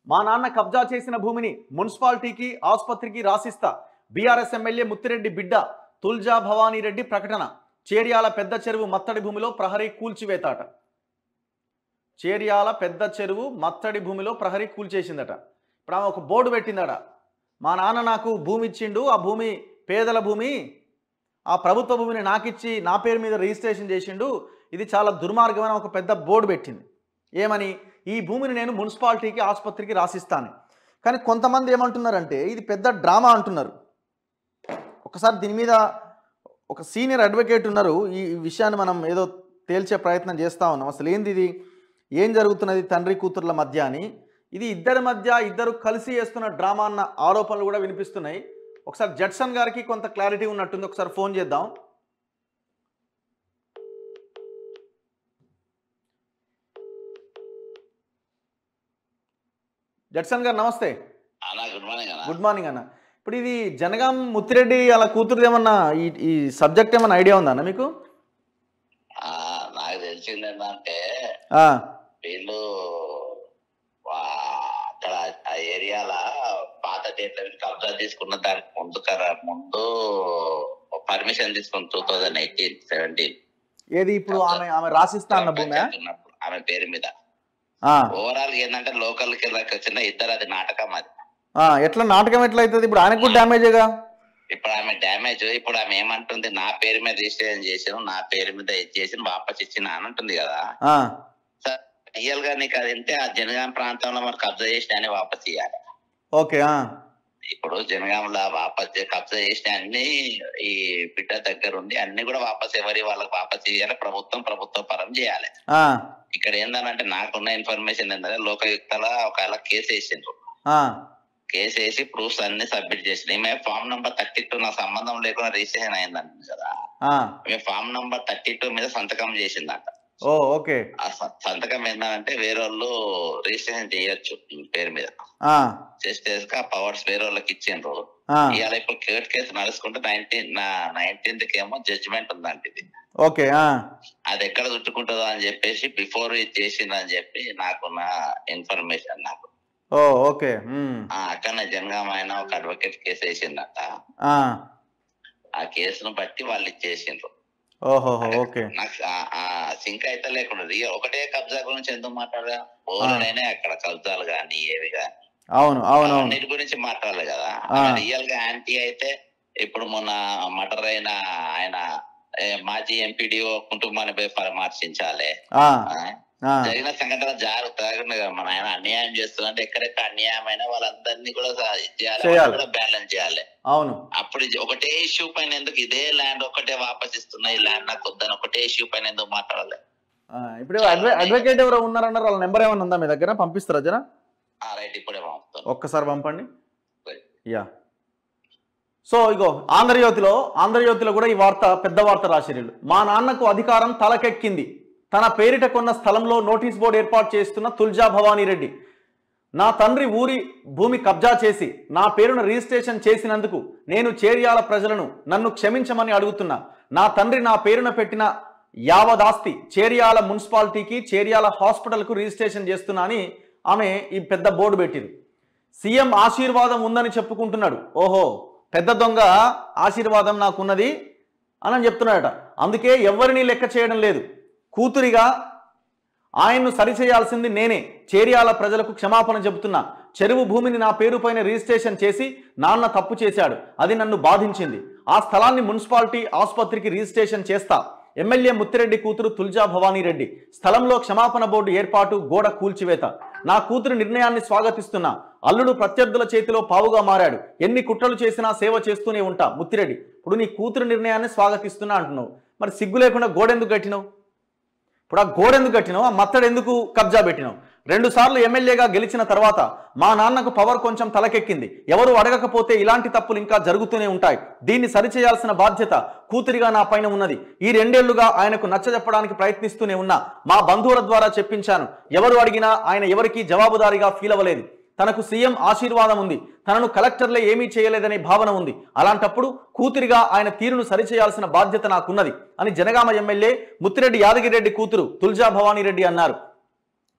మా నాన్న కబ్జా చేసిన భూమిని మున్సిపాలిటీకి ఆసుపత్రికి రాసిస్తా బీఆర్ఎస్ ఎమ్మెల్యే ముత్తిరెడ్డి బిడ్డ తుల్జా భవానీ రెడ్డి ప్రకటన చేర్యాల పెద్ద చెరువు మత్తడి భూమిలో ప్రహరీ కూల్చివేతాట చేర్యాల పెద్ద చెరువు మత్తడి భూమిలో ప్రహరీ కూల్చేసిందట ఇప్పుడు ఆమె ఒక బోర్డు పెట్టిందట మా నాన్న నాకు భూమి ఇచ్చిండు ఆ భూమి పేదల భూమి ఆ ప్రభుత్వ భూమిని నాకిచ్చి నా పేరు మీద రిజిస్ట్రేషన్ చేసిండు ఇది చాలా దుర్మార్గమైన ఒక పెద్ద బోర్డు పెట్టింది ఏమని ఈ భూమిని నేను మున్సిపాలిటీకి ఆసుపత్రికి రాసిస్తాను కానీ కొంతమంది ఏమంటున్నారంటే ఇది పెద్ద డ్రామా అంటున్నారు ఒకసారి దీని మీద ఒక సీనియర్ అడ్వకేట్ ఉన్నారు ఈ ఈ విషయాన్ని మనం ఏదో తేల్చే ప్రయత్నం చేస్తూ ఉన్నాం అసలు ఏంది ఇది ఏం జరుగుతున్నది తండ్రి కూతుర్ల మధ్య అని ఇది ఇద్దరి మధ్య ఇద్దరు కలిసి చేస్తున్న డ్రామా అన్న ఆరోపణలు కూడా వినిపిస్తున్నాయి ఒకసారి జడ్సన్ గారికి కొంత క్లారిటీ ఉన్నట్టుంది ఒకసారి ఫోన్ చేద్దాం జడ్సన్ గారు నమస్తే అన్నా గుడ్ మార్నింగ్ అన్న గుడ్ మార్నింగ్ అన్న ఇప్పుడు ఇది జనగాం ముత్తిరెడ్డి అలా కూతురుది ఏమన్నా ఈ ఈ సబ్జెక్ట్ ఏమన్నా ఐడియా ఉందా అన్న మీకు ఆ, నాకు తెలిసింది ఏంటంటే ఆ, వీళ్ళు వా- అక్కడ ఆ ఏరియాల పాత డేట్ల మీద కబ్జా తీసుకున్న దానికి ముందు కర- ముందు పర్మిషన్ తీసుకున్న టూ థౌజండ్ ఎయిటీన్ సెవెంటీన్ ఏది ఇప్పుడు ఆమె ఆమె రాసిస్తా అన్న భూమి ఆమె పేరు మీద ఆ, ఓవరాల్ ఏంటంటే లోకల్ కి వచ్చిన ఇద్దరు అది నాటకం అది ఆ, ఎట్లా నాటకం ఎట్లా అవుతుంది ఇప్పుడు ఆయనకు కూడా డ్యామేజేగా ఇప్పుడు ఆమె డ్యామేజ్ ఇప్పుడు ఆమె ఏమంటుంది నా పేరు మీద రిజిస్ట్రేషన్ చేసాను నా పేరు మీద ఇది చేసి వాపస్ ఇచ్చిన అని అంటుంది కదా ఆ, రియల్ గా నీకు అది ఉంటే ఆ జనగాం ప్రాంతంలో మరి కబ్జా చేసిన అని వాపస్ ఇవ్వాలి ఓకే ఆ, ఇప్పుడు జనగాంలో వాపస్ చే- కబ్జా చేసిన అన్ని ఈ బిడ్డ దగ్గర ఉండి అన్ని కూడా వాపస్ ఎవరి వాళ్ళకి వాపస్ ఇవ్వాలి ప్రభుత్వం ప్రభుత్వ పరం చేయాలి ఆ, ఇక్కడ ఏంటంటే నాకున్న ఇన్ఫర్మేషన్ ఏంటంటే లోకయుక్తల ఒకవేళ కేసు వేసిండ్రు ఆ, కేసు వేసి ప్రూఫ్స్ అన్ని సబ్మిట్ చేసిన ఈమె ఫామ్ నంబర్ థర్టీ టూ నా సంబంధం లేకుండా రిజిస్ట్రేషన్ అయిందంట కదా ఆ, ఈమె ఫామ్ నంబర్ థర్టీ టూ మీద సంతకం చేసిందంట ఓ ఓకే ఆ స- సంతకం ఏంటంటే వేరే వాళ్ళు రిజిస్ట్రేషన్ చేయొచ్చు ఈ పేరు మీద ఆ, చేస్తే ఆ పవర్స్ వేరే వాళ్ళకి ఇచ్చిండ్రు ఆ, ఇవాళ ఇప్పుడు కోర్ట్ కేసు నడుచుకుంటే నైన్టీన్ నా నైన్టీన్త్ కి ఏమో జడ్జిమెంట్ ఉందంట ఇది ఓకే ఆ, అది ఎక్కడ చుట్టుకుంటుందో అని చెప్పేసి బిఫోర్ ఇది చేసిందని చెప్పి నాకున్న ఇన్ఫర్మేషన్ నాకు ఓ ఓకే ఉమ్, ఆ అక్కడ జనగామ ఆయన ఒక అడ్వకేట్ కేసు వేసిందట ఆ, ఆ కేసును బట్టి వాళ్ళు ఇచ్చేసిండ్రు ఓహోహో ఓకే నాకు ఆ- ఆ సింక్ అయితే లేకుండా రియల్ ఒకటే కబ్జా గురించి ఎందుకు మాట్లాడదా ఓరుడైనా అక్కడ కబ్జాలు కానీ ఏవి కానీ అవును అవును అవును అన్నిటి గురించి మాట్లాడాలి కదా ఆ. రియల్ గా యాంటీ అయితే ఇప్పుడు మొన్న మర్డర్ అయిన ఆయన ఏ, మాజీ ఎంపీడీఓ కుటుంబాన్ని పోయి పరామర్శించాలి ఆ, ఆ? ఆ, జరిగిన సంఘటన జాగ్రత్తగా కదా మన ఆయన అన్యాయం చేస్తుందంటే ఎక్కడెక్కడ అన్యాయం అయినా వాళ్ళందరినీ కూడా సా- చేయాలి చేయాలి. వాళ్ళని కూడా బ్యాలెన్స్ చేయాలి అవును అప్పుడు ఇది ఒకటే ఇష్యూ పైన ఎందుకు ఇదే ల్యాండ్ ఒకటే వాపస్ ఇస్తున్నా ఈ ల్యాండ్ నాకు వద్దని ఒకటే ఇష్యూ పైన ఎందుకు మాట్లాడాలి ఆ, ఇప్పుడు అడ్వ అడ్వకేట్ ఎవరో ఉన్నారన్నారు వాళ్ళ నెంబర్ ఏమైనా ఉందా మీ దగ్గర పంపిస్తారా జరా ఆ రైట్ ఇప్పుడే పంపుతాను ఒక్కసారి పంపండి Right. యా సో ఇగో ఆంధ్రజ్యోతిలో ఆంధ్రజ్యోతిలో కూడా ఈ వార్త పెద్ద వార్త రాసిరీళ్ళు మా నాన్నకు అధికారం తలకెక్కింది తన పేరిట కొన్న స్థలంలో నోటీస్ బోర్డు ఏర్పాటు చేస్తున్న తుల్జా భవానీ రెడ్డి నా తండ్రి ఊరి భూమి కబ్జా చేసి నా పేరును రిజిస్ట్రేషన్ చేసినందుకు నేను చేర్యాల ప్రజలను నన్ను క్షమించమని అడుగుతున్నా నా తండ్రి నా పేరున పెట్టిన యావదాస్తి చేర్యాల మున్సిపాలిటీకి చేర్యాల హాస్పిటల్కు రిజిస్ట్రేషన్ చేస్తున్నా అని ఆమె ఈ పెద్ద బోర్డు పెట్టింది సీఎం ఆశీర్వాదం ఉందని చెప్పుకుంటున్నాడు ఓహో పెద్ద దొంగ ఆశీర్వాదం నాకున్నది అని చెప్తున్నాడట అందుకే ఎవరిని లెక్క చేయడం లేదు కూతురిగా ఆయన్ను సరిచేయాల్సింది నేనే చేరియాల ప్రజలకు క్షమాపణ చెబుతున్నా చెరువు భూమిని నా పేరు పైన రిజిస్ట్రేషన్ చేసి నాన్న తప్పు చేశాడు అది నన్ను బాధించింది ఆ స్థలాన్ని మున్సిపాలిటీ ఆసుపత్రికి రిజిస్ట్రేషన్ చేస్తా ఎమ్మెల్యే ముత్తిరెడ్డి కూతురు తుల్జా భవానీ రెడ్డి స్థలంలో క్షమాపణ బోర్డు ఏర్పాటు గోడ కూల్చివేత నా కూతురు నిర్ణయాన్ని స్వాగతిస్తున్నా అల్లుడు ప్రత్యర్థుల చేతిలో పావుగా మారాడు ఎన్ని కుట్రలు చేసినా సేవ చేస్తూనే ఉంటా ముత్తిరెడ్డి ఇప్పుడు నీ కూతురు నిర్ణయాన్ని స్వాగతిస్తున్నా అంటున్నావు మరి సిగ్గు లేకుండా గోడెందుకు కట్టినావు ఇప్పుడు ఆ గోడ ఎందుకు కట్టినావు ఆ మత్తడు ఎందుకు కబ్జా పెట్టినావు రెండు సార్లు ఎమ్మెల్యేగా గెలిచిన తర్వాత మా నాన్నకు పవర్ కొంచెం తలకెక్కింది ఎవరు అడగకపోతే ఇలాంటి తప్పులు ఇంకా జరుగుతూనే ఉంటాయి దీన్ని సరిచేయాల్సిన బాధ్యత కూతురిగా నా పైన ఉన్నది ఈ రెండేళ్లుగా ఆయనకు నచ్చజెప్పడానికి ప్రయత్నిస్తూనే ఉన్నా మా బంధువుల ద్వారా చెప్పించాను ఎవరు అడిగినా ఆయన ఎవరికీ జవాబుదారీగా ఫీల్ అవ్వలేదు తనకు సీఎం ఆశీర్వాదం ఉంది తనను కలెక్టర్లే ఏమీ చేయలేదనే భావన ఉంది అలాంటప్పుడు కూతురిగా ఆయన తీరును సరిచేయాల్సిన బాధ్యత నాకున్నది అని జనగామ ఎమ్మెల్యే ముత్తిరెడ్డి యాదగిరెడ్డి కూతురు తుల్జా భవానీ రెడ్డి అన్నారు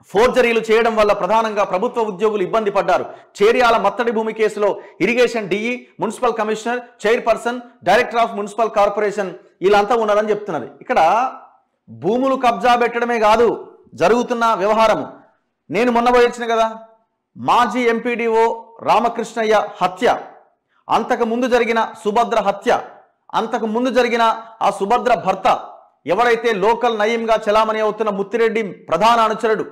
ఫోర్జరీలు చేయడం వల్ల ప్రధానంగా ప్రభుత్వ ఉద్యోగులు ఇబ్బంది పడ్డారు చేర్యాల మత్తడి భూమి కేసులో irrigation DE municipal commissioner chairperson director of municipal corporation వీళ్ళంతా ఉన్నారని చెప్తున్నారు ఇక్కడ భూములు కబ్జా పెట్టడమే కాదు జరుగుతున్న వ్యవహారము నేను మొన్న పోయి వచ్చిన కదా మాజీ ఎంపీడీఓ రామకృష్ణయ్య హత్య అంతకు ముందు జరిగిన సుభద్ర హత్య అంతకు ముందు జరిగిన ఆ సుభద్ర భర్త ఎవరైతే లోకల్ నయీంగా చలామణి అవుతున్న ముత్తిరెడ్డి ప్రధాన అనుచరుడు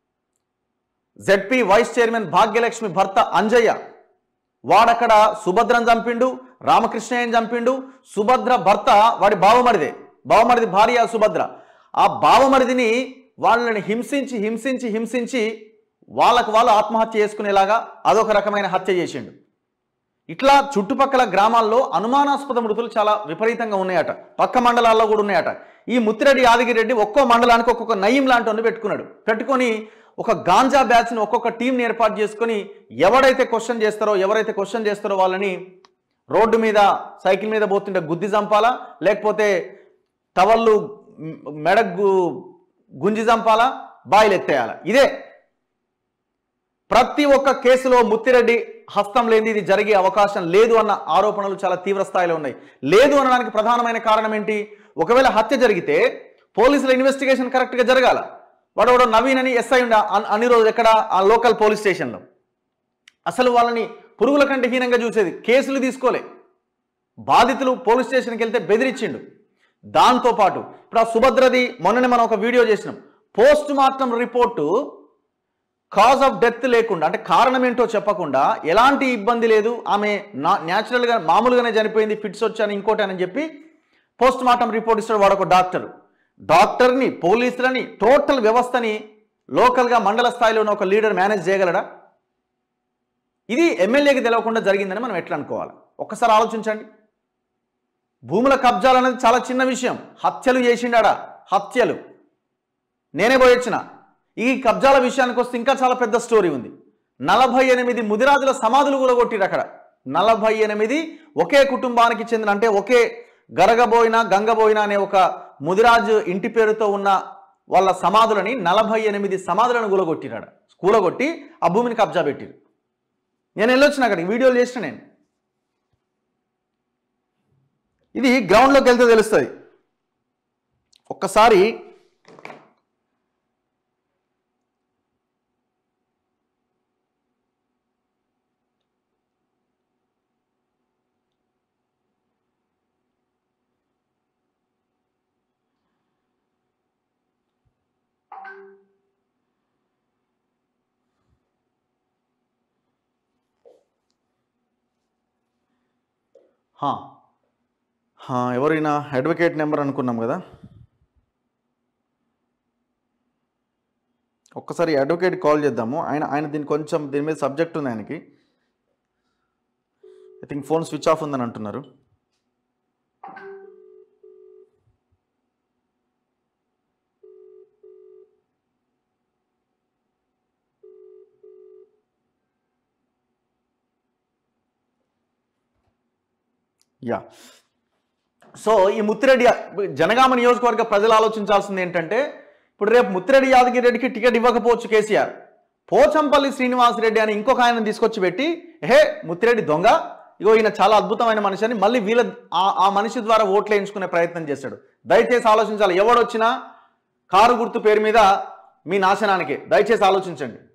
జెడ్పీ వైస్ చైర్మన్ భాగ్యలక్ష్మి భర్త అంజయ్య వాడక్కడ సుభద్రను చంపిండు రామకృష్ణయ్యని చంపిండు సుభద్ర భర్త వాడి బావమరిదే బావమరిది భార్య సుభద్ర ఆ బావమరిదిని వాళ్ళని హింసించి హింసించి హింసించి వాళ్ళకు వాళ్ళు ఆత్మహత్య చేసుకునేలాగా అదొక రకమైన హత్య చేసిండు ఇట్లా చుట్టుపక్కల గ్రామాల్లో అనుమానాస్పద మృతులు చాలా విపరీతంగా ఉన్నాయట పక్క మండలాల్లో కూడా ఉన్నాయట ఈ ముత్తిరెడ్డి యాదగిరెడ్డి ఒక్కో మండలానికి ఒక్కొక్క నయం లాంటి పెట్టుకున్నాడు పెట్టుకొని ఒక గాంజా బ్యాచ్ని ఒక్కొక్క టీంని ఏర్పాటు చేసుకొని ఎవడైతే క్వశ్చన్ చేస్తారో ఎవరైతే క్వశ్చన్ చేస్తారో వాళ్ళని రోడ్డు మీద సైకిల్ మీద పోతుంటే గుద్ది చంపాలా లేకపోతే టవళ్ళు మ్, మెడకు గుంజి చంపాలా బాయిలు ఎత్తేయాలా ఇదే ప్రతి ఒక్క కేసులో ముత్తిరెడ్డి హస్తం లేనిది ఇది జరిగే అవకాశం లేదు అన్న ఆరోపణలు చాలా తీవ్ర స్థాయిలో ఉన్నాయి లేదు అనడానికి ప్రధానమైన కారణం ఏంటి ఒకవేళ హత్య జరిగితే పోలీసుల ఇన్వెస్టిగేషన్ కరెక్ట్గా జరగాల వాడు వాడు నవీన్ అని ఎస్ఐ ఉండే అన్ని రోజులు ఎక్కడ ఆ లోకల్ పోలీస్ స్టేషన్లో అసలు వాళ్ళని పురుగుల కంటే హీనంగా చూసేది కేసులు తీసుకోలే బాధితులు పోలీస్ స్టేషన్కి వెళ్తే బెదిరించిండు దాంతోపాటు ఇప్పుడు ఆ సుభద్రది మొన్ననే మనం ఒక వీడియో చేసినాం post mortem report cause of death లేకుండా అంటే కారణం ఏంటో చెప్పకుండా ఎలాంటి ఇబ్బంది లేదు ఆమె నా న్యాచురల్గా మామూలుగానే చనిపోయింది ఫిట్స్ వచ్చాను ఇంకోటి అని చెప్పి పోస్ట్ మార్టం రిపోర్ట్ ఇస్తాడు వాడు ఒక డాక్టర్ డాక్టర్ని పోలీసులని టోటల్ వ్యవస్థని లోకల్గా మండల స్థాయిలో ఉన్న ఒక లీడర్ మేనేజ్ చేయగలడా ఇది ఎమ్మెల్యేకి తెలియకుండా జరిగిందని మనం ఎట్లా అనుకోవాలి ఒక్కసారి ఆలోచించండి భూముల కబ్జాలు అనేది చాలా చిన్న విషయం హత్యలు చేసిండాడా హత్యలు నేనే పోయొచ్చిన ఈ కబ్జాల విషయానికి వస్తే ఇంకా చాలా పెద్ద స్టోరీ ఉంది నలభై ఎనిమిది ముదిరాజుల సమాధులు కూడా కొట్టిరు అక్కడ నలభై ఎనిమిది ఒకే కుటుంబానికి చెందిన అంటే ఒకే గరగబోయిన గంగబోయిన అనే ఒక ముదిరాజు ఇంటి పేరుతో ఉన్న వాళ్ళ సమాధులని నలభై ఎనిమిది సమాధులను కూలగొట్టిరాడ కూలగొట్టి ఆ భూమిని కబ్జా పెట్టిరు నేను వెళ్ళొచ్చిన అక్కడికి వీడియోలు చేసిన నేను ఇది గ్రౌండ్లోకి వెళ్తే తెలుస్తుంది ఒక్కసారి హా. హా, ఎవరైనా అడ్వకేట్ నెంబర్ అనుకున్నాం కదా ఒక్కసారి అడ్వకేట్ కాల్ చేద్దాము ఆయన ఆయన దీని కొంచెం దీని మీద సబ్జెక్ట్ ఉంది ఆయనకి I think phone switch off ఉందని అంటున్నారు యా సో ఈ ముత్తిరెడ్డి జనగామ నియోజకవర్గ ప్రజలు ఆలోచించాల్సింది ఏంటంటే ఇప్పుడు రేపు ముత్తిరెడ్డి యాదగిరి రెడ్డికి టికెట్ ఇవ్వకపోవచ్చు కేసీఆర్ పోచంపల్లి శ్రీనివాసరెడ్డి అని ఇంకొక ఆయన తీసుకొచ్చి పెట్టి హే ముత్తిరెడ్డి దొంగ ఇగో ఈయన చాలా అద్భుతమైన మనిషి అని మళ్ళీ వీళ్ళ ఆ- ఆ మనిషి ద్వారా ఓట్లు వేయించుకునే ప్రయత్నం చేశాడు దయచేసి ఆలోచించాలి ఎవడొచ్చినా కారు గుర్తు పేరు మీద మీ నాశనానికే దయచేసి ఆలోచించండి